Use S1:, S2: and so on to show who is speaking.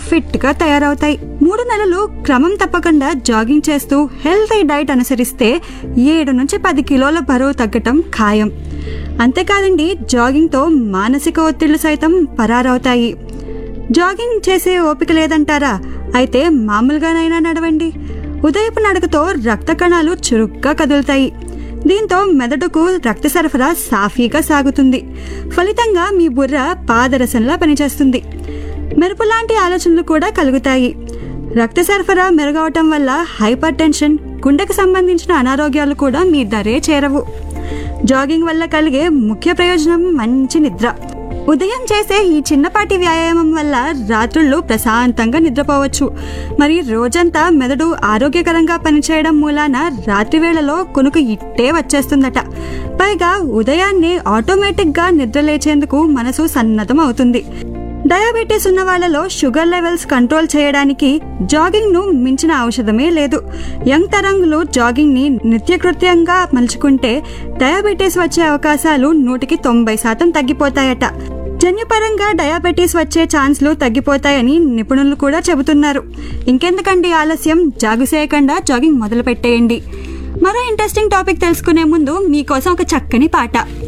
S1: ఫిట్గా తయారవుతాయి మూడు నెలలు క్రమం తప్పకుండా జాగింగ్ చేస్తూ హెల్తీ డైట్ అనుసరిస్తే ఏడు నుంచి పది కిలోల బరువు తగ్గటం ఖాయం అంతేకాదండి జాగింగ్తో మానసిక ఒత్తిళ్లు సైతం పరారవుతాయి జాగింగ్ చేసే ఓపిక లేదంటారా అయితే మామూలుగానైనా నడవండి ఉదయపు నడకతో రక్త కణాలు చురుగ్గా కదులుతాయి దీంతో మెదడుకు రక్త సరఫరా సాఫీగా సాగుతుంది ఫలితంగా మీ బుర్ర పాదరసంలా పనిచేస్తుంది మెరుపు లాంటి ఆలోచనలు కూడా కలుగుతాయి రక్త సరఫరా మెరుగవటం వల్ల హైపర్ టెన్షన్ గుండెకు సంబంధించిన అనారోగ్యాలు కూడా మీ దరే చేరవు జాగింగ్ వల్ల కలిగే ముఖ్య ప్రయోజనం మంచి నిద్ర ఉదయం చేసే ఈ చిన్నపాటి వ్యాయామం వల్ల రాత్రుళ్ళు ప్రశాంతంగా నిద్రపోవచ్చు మరి రోజంతా మెదడు ఆరోగ్యకరంగా పనిచేయడం మూలాన రాత్రి వేళలో కొనుకు ఇట్టే వచ్చేస్తుందట పైగా ఉదయాన్నే ఆటోమేటిక్గా నిద్ర లేచేందుకు మనసు సన్నద్ధం అవుతుంది డయాబెటీస్ ఉన్న వాళ్ళలో షుగర్ లెవెల్స్ కంట్రోల్ చేయడానికి జాగింగ్ ను మించిన ఔషధమే లేదు యంగ్ తరంగులు జాగింగ్ ని నిత్యకృత్యంగా మలుచుకుంటే డయాబెటీస్ వచ్చే అవకాశాలు నూటికి తొంభై శాతం తగ్గిపోతాయట జన్యుపరంగా డయాబెటీస్ వచ్చే ఛాన్స్లు తగ్గిపోతాయని నిపుణులు కూడా చెబుతున్నారు ఇంకెందుకండి ఆలస్యం జాగు చేయకుండా జాగింగ్ మొదలు పెట్టేయండి మరో ఇంట్రెస్టింగ్ టాపిక్ తెలుసుకునే ముందు మీకోసం ఒక చక్కని పాట